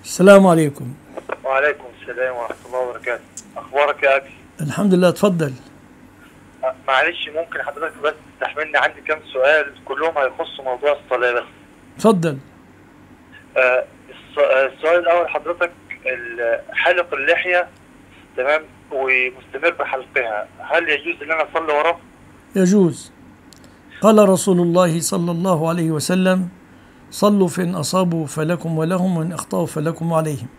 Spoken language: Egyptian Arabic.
السلام عليكم وعليكم السلام ورحمة الله وبركاته أخبارك يا أخي الحمد لله اتفضل أه، معلش ممكن حضرتك بس تستحملني عندي كام سؤال كلهم هيخصوا موضوع الصلاة بس اتفضل أه، الس- أه، السؤال الأول حضرتك ال- حلق اللحية تمام ومستمر بحلقها هل يجوز إن أنا أصلي وراه؟ يجوز قال رسول الله صلى الله عليه وسلم صلوا فإن أصابوا فلكم ولهم وإن أخطأوا فلكم عليهم